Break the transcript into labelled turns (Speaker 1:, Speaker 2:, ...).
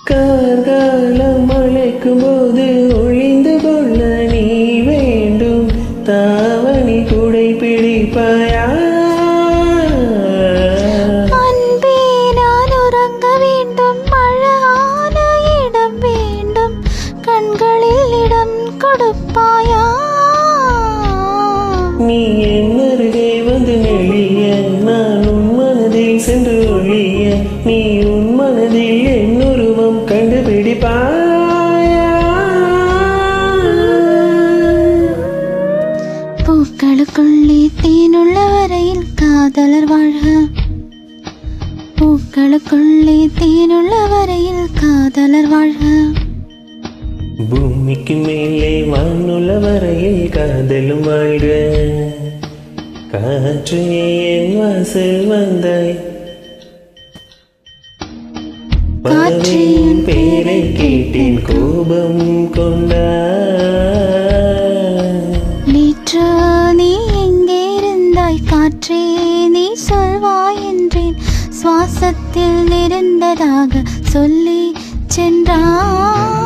Speaker 1: கார்காலம் அழைக்கும் போது ஒளிந்து கொள்ள நீ வேண்டும் தாவணி குடை பிடிப்பாயா
Speaker 2: அன்பே நான் உறங்க வேண்டும் அழகான இடம் வேண்டும் கண்களில் இடம் கொடுப்பாயா
Speaker 1: நீ என் அருகே வந்து நெளிய நான் உன் மனதில் சென்று ஒழிய நீ உன் மனதில் என் உருவம் கண்டுபிடிப்பாயா
Speaker 2: பூக்களுக்குள்ளே தேனுள்ள வரையில் காதலர் வாழ்க பூக்களுக்குள்ளே தேனுள்ள வரையில் காதலர் வாழ்க
Speaker 1: பூமிக்கு மேலே வானுள்ள வரையில் காதலும் வாழ்க காற்றே என் வாசல் வந்தாய்
Speaker 2: காற்றே
Speaker 1: பறவையின் பேரை கேட்டேன் கோபம் கொண்டாய்
Speaker 2: நேற்று நீ எங்கே இருந்தாய் காற்றே நீ சொல்வாய் என்றேன் சுவாசத்தில் இருந்ததாக சொல்லி சென்றாய்